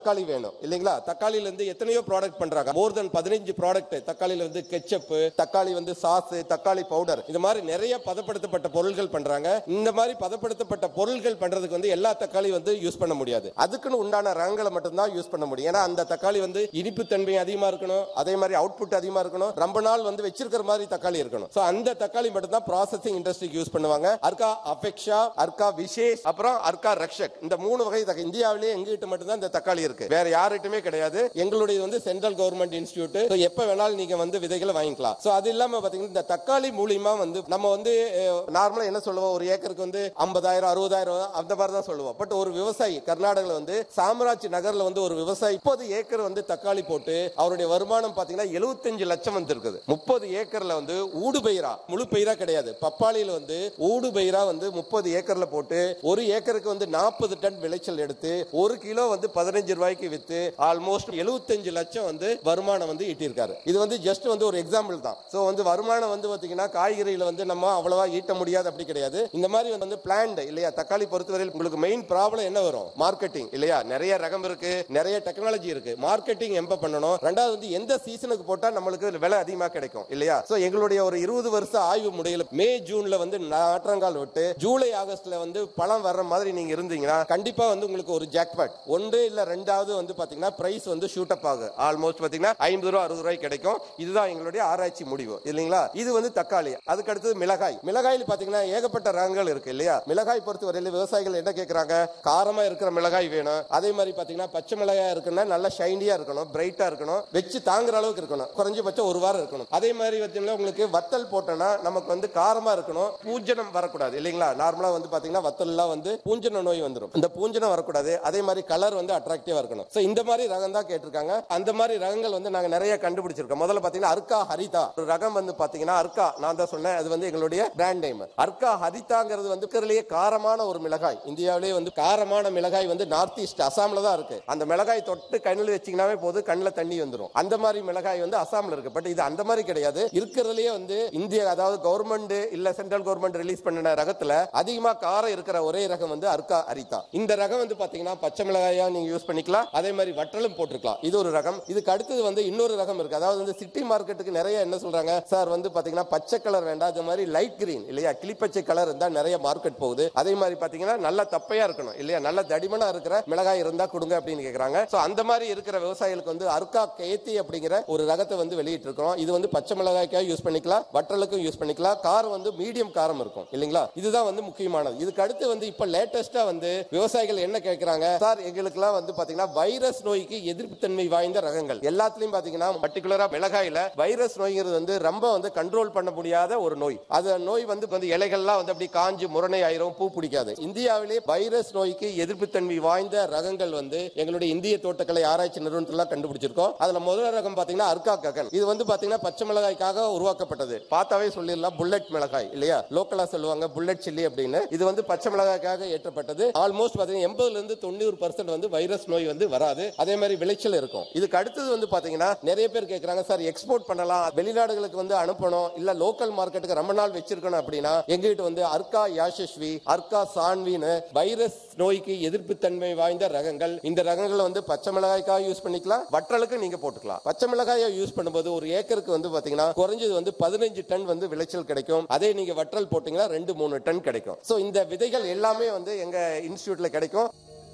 தக்காளி வேணும் இல்லைங்களா தக்காளியில இருந்து எத்தனையோ ப்ராடக்ட் பண்றாங்க மோர் தென் பதினஞ்சு ப்ராடக்ட் தக்காளியில வந்து கெச்சப் தக்காளி வந்து சாஸ் தக்காளி பவுடர் இது மாதிரி நிறைய பதப்படுத்தப்பட்ட பொருட்கள் பண்றாங்க இந்த மாதிரி பதப்படுத்தப்பட்ட பொருட்கள் பண்றதுக்கு வந்து எல்லா தக்காளி வந்து யூஸ் பண்ண முடியாது அதுக்குன்னு உண்டான ரகங்களை மட்டும்தான் யூஸ் பண்ண முடியும் ஏன்னா அந்த தக்காளி வந்து இனிப்பு தன்மை அதிகமா இருக்கணும் அதே மாதிரி அவுட்புட் அதிகமா இருக்கணும் ரொம்ப நாள் வந்து வச்சிருக்கிற மாதிரி தக்காளி இருக்கணும் சோ அந்த தக்காளி மட்டும் தான் ப்ராசஸிங் இண்டஸ்ட்ரிக்கு யூஸ் பண்ணுவாங்க அர்க்கா அபெக்ஷா அர்க்கா விசேஷ் அப்புறம் அர்க்கா ரக்ஷக் இந்த மூணு வகை தக்காளி இந்தியாவிலேயே எங்ககிட்ட மட்டும் தான் இந்த தக்காளி இருக்கு வேற யார்கிட்டயுமே கிடையாது எங்களுடைய வந்து சென்ட்ரல் கவர்மெண்ட் இன்ஸ்டியூட் எப்ப வேணாலும் நீங்க வந்து விதைகளை வாங்கிக்கலாம் சோ அது இல்லாம பாத்தீங்கன்னா இந்த தக்காளி மூலியமா வந்து நம்ம வந்து நார்மலா என்ன சொல்லுவோம் ஒரு ஏக்கருக்கு வந்து ஐம்பதாயிரம் அறுபதாயிரம் அந்த மாதிரி தான் சொல்லுவோம் பட் ஒரு விவசாயி கர்நாடகால வந்து சாம்ராஜ் நகர்ல வந்து ஒரு விவசாயி முப்பது ஏக்கர் வந்து தக்காளி போட்டு அவருடைய வருமானம் பாத்தீங்கன்னா 75 லட்சம் வந்து இருக்குது முப்பது ஏக்கர்ல வந்து ஊடு பயிரா முழு பயிரா கிடையாது பப்பாளியில வந்து ஊடு பயிரா வந்து முப்பது ஏக்கர்ல போட்டு ஒரு ஏக்கருக்கு வந்து நாற்பது டன் விளைச்சல் எடுத்து ஒரு கிலோ வந்து பதினஞ்சு ரூபாய்க்கு வித்து ஆல்மோஸ்ட் 75 லட்சம் வந்து வருமானம் வந்து ஈட்டியிருக்காரு இது வந்து ஜஸ்ட் வந்து ஒரு எக்ஸாம்பிள் தான் சோ வந்து வருமானம் வந்து பாத்தீங்கன்னா காய்கறியில வந்து நம்ம அவ்வளவா ஈட்ட முடியாது அப்படி கிடையாது இந்த மாதிரி வந்து பிளான்ட் இல்லையா தக்காளி பொறுத்தவரையில் உங்களுக்கு மெயின் ப்ராப்ளம் என்ன வரும் மார்க்கெட்டிங் இல்லையா நிறைய ரகம் இருக்கு நிறைய டெக்னாலஜி இருக்கு மார்க்கெட்டிங் எம்ப பண்ணணும் ரெண்டாவது வந்து எந்த சீசனுக்கு போட்டா நம்மளுக்கு விலை அதிகமா கிடைக்கும் இல்லையா சோ எங்களுடைய ஒரு இருபது வருஷ ஆய்வு முறையில் மே ஜூன்ல வந்து நாற்றங்கால் விட்டு ஜூலை ஆகஸ்ட்ல வந்து பழம் வர்ற மாதிரி நீங்க இருந்தீங்கன்னா கண்டிப்பா வந்து உங்களுக்கு ஒரு ஜாக்பாட் ஒன்று இல்ல ரெண்டாவது வந்து பாத்தீங்கன்னா பிரைஸ் வந்து ஷூட் அப் ஆகும் ஆல்மோஸ்ட் பாத்தீங்கன்னா ஐம்பது ரூபா அறுபது ரூபாய் கிடைக்கும் இதுதான் எங்களுடைய ஆராய்ச்சி முடிவு இல்லைங்களா இது வந்து தக்காளி அதுக்கு அடுத்தது மிளகாய் மிளகாயில் பாத்தீங்கன்னா ஏகப்பட்ட ரகங்கள் இருக்கு இல்லையா மிளகாய் பொறுத்தவரையில் விவசாயிகள் என்ன கேட்கறாங்க காரமா இருக்கிற மிளகாய் வேணும் அதே மாதிரி பாத்தீங்கன்னா பச்சை மிளகாய் இருக்குன்னா நல்லா ஷைனியா இருக்கணும் பிரைட்டா இருக்கணும் வச்சு தாங்குற அளவுக்கு இருக்கணும் குறைஞ்சபட்சம் ஒரு வாரம் இருக்கணும் அதே மாதிரி பாத்தீங்கன்னா உங்களுக்கு வத்தல் போட்டோம்னா நமக்கு வந்து காரமா இருக்கணும் பூஞ்சனம் வரக்கூடாது இல்லைங்களா நார்மலா வந்து பாத்தீங்கன்னா வத்தல்லாம் வந்து பூஞ்சன நோய் வந்துடும் இந்த பூஞ்சனம் வரக்கூடாது அதே மாதிரி கலர் வந்து அட்ராக்டிவா இருக்கணும் சோ இந்த மாதிரி ரகம் தான் கேட்டிருக்காங்க அந்த மாதிரி ரகங்கள் வந்து நாங்க நிறைய கண்டுபிடிச்சிருக்கோம் முதல்ல பாத்தீங்கன்னா அர்க்கா ஹரிதா ஒரு ரகம் வந்து பாத்தீங்கன்னா அர்க்கா நான் தான் சொன்னேன் அது வந்து எங்களுடைய பிராண்ட் நேம் அர்க்கா ஹரிதாங்கிறது வந்து இருக்கிறதுலயே காரமான ஒரு மிளகாய் இந்தியாவிலேயே வந்து காரமான மிளகாய் வந்து நார்த் ஈஸ்ட் அசாம்ல தான் இருக்கு அந்த மிளகாய் தொட்டு கண்ணில் வச்சீங்கன்னாவே போதும் கண்ணில் தண்ணி வந்துடும் அந்த மாதிரி மிளகாய் வந்து அசாம்ல இருக்கு பட் இது அந்த மாதிரி கிடையாது இருக்கிறதுலயே வந்து இந்திய அதாவது கவர்மெண்ட் இல்ல சென்ட்ரல் கவர்மெண்ட் ரிலீஸ் பண்ணின ரகத்துல அதிகமா காரம் இருக்கிற ஒரே ரகம் வந்து அர்க்கா அரிதா இந்த ரகம் வந்து பாத்தீங்கன்னா பச்சை மிளகாயா நீங்க யூஸ் பண்ணிக்கலாம் அதே மாதிரி வற்றலும் போட்டுக்கலாம் இது ஒரு ரகம் இதுக்கு அடுத்தது வந்து இன்னொரு ரகம் இருக்கு அதாவது வந்து சிட்டி மார்க்கெட்டுக்கு நிறைய என்ன சொல்றாங்க சார் வந்து பாத்தீங்கன்னா பச்சை கலர் வேண்டாம் அது மாதிரி லைட் கிரீன் இல்லையா கிளிப்பச்சை கலர் இருந்தா நிறைய மார்க்கெட் போகுது அதே மாதிரி பாத்தீங்கன்னா நல்ல தப்பையா இருக்கணும் இல்லையா நல்ல தடிமனா இருக்கிற மிளகாய் இருந்தா கொடுங்க அப்படின்னு கேக்குறாங்க சோ அந்த மாதிரி இருக்கிற விவசாயிகளுக்கு வந்து அர்க்கா கேத்தி அப்படிங்கிற ஒரு ரகத்தை வந்து வெளியிட்டு இருக்கோம் இது வந்து பச்சை மிளகாய்க்காக யூஸ் பண்ணிக்கலாம் வற்றலுக்கும் யூஸ் பண்ணிக்கலாம் காரம் வந்து மீடியம் காரம் இருக்கும் இல்லைங்களா இதுதான் வந்து முக்கியமானது இதுக்கு அடுத்து வந்து இப்ப லேட்டஸ்டா வந்து விவசாயிகள் என்ன கேட்கறாங்க சார் எங்களுக்குலாம் வந்து பாத்தீங்கன்னா வைரஸ் நோய்க்கு எதிர்ப்பு தன்மை வாய்ந்த ரகங்கள் எல்லாத்துலயும் பாத்தீங்கன்னா பர்டிகுலரா மிளகாயில வைரஸ் நோய்ங்கிறது வந்து ரொம்ப வந்து கண்ட்ரோல் பண்ண முடியாத ஒரு நோய் அது நோய் வந்து வந்து இலைகள்லாம் வந்து அப்படி காஞ்சு முரணை ஆயிரும் பூ பிடிக்காது இந்தியாவிலே வைரஸ் நோய்க்கு எதிர்ப்பு தன்மை வாய்ந்த ரகங்கள் வந்து எங்களுடைய இந்திய தோட்டக்கலை ஆராய்ச்சி நிறுவனத்துல கண்டுபிடிச்சிருக்கோம் அதுல முதல் ரகம் பாத்தீங்கன்னா அர்க்கா ககன் இது வந்து பாத்தீங்கன்னா பச்சை மிளகாய்க்காக உருவாக்கப்பட்டது பார்த்தாவே சொல்லிடலாம் புல்லட் மிளகாய் இல்லையா லோக்கலா சொல்லுவாங்க புல்லட் சில்லி அப்படின்னு இது வந்து பச்சை மிளகாய்க்காக ஏற்றப்பட்டது ஆல்மோஸ்ட் பாத்தீங்கன்னா எண்பதுல இருந்து தொண்ணூறு பர்சன்ட் வந்து வைரஸ் நோய் வந்து வராது அதே மாதிரி விளைச்சல் இருக்கும் இதுக்கு அடுத்தது வந்து பாத்தீங்கன்னா நிறைய பேர் கேக்குறாங்க சார் எக்ஸ்போர்ட் பண்ணலாம் வெளிநாடுகளுக்கு வந்து அனுப்பணும் இல்ல லோக்கல் மார்க்கெட்டுக்கு ரொம்ப நாள் வச்சிருக்கணும் அப்படின்னா எங்ககிட்ட வந்து அர்க்கா யாஷஸ்வி அர்க்கா சான்வின்னு வைரஸ் நோய்க்கு எதிர்ப்பு தன்மை வாய்ந்த ரகங்கள் இந்த ரகங்களை வந்து பச்சை மிளகாய்க்காக யூஸ் பண்ணிக்கலாம் வற்றலுக்கு நீங்க போட்டுக்கலாம் பச்சை மிளகாயை யூஸ் பண்ணும்போது ஒரு ஏக்கருக்கு வந்து பாத்தீங்கன்னா குறைஞ்சது வந்து பதினஞ்சு டன் வந்து விளைச்சல் கிடைக்கும் அதே நீங்க வற்றல் போட்டீங்கன்னா ரெண்டு மூணு டன் கிடைக்கும் சோ இந்த விதைகள் எல்லாமே வந்து எங்க இன்ஸ்டியூட்ல கிடைக்கும்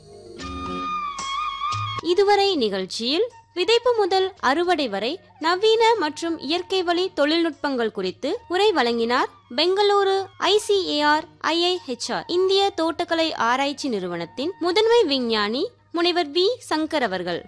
இதுவரை நிகழ்ச்சியில் விதைப்பு முதல் அறுவடை வரை நவீன மற்றும் இயற்கை வழி தொழில்நுட்பங்கள் குறித்து உரை வழங்கினார் பெங்களூரு ஐசிஏஆர் ஐஐஹெச்ஆர் இந்திய தோட்டக்கலை ஆராய்ச்சி நிறுவனத்தின் முதன்மை விஞ்ஞானி முனைவர் வி சங்கர் அவர்கள்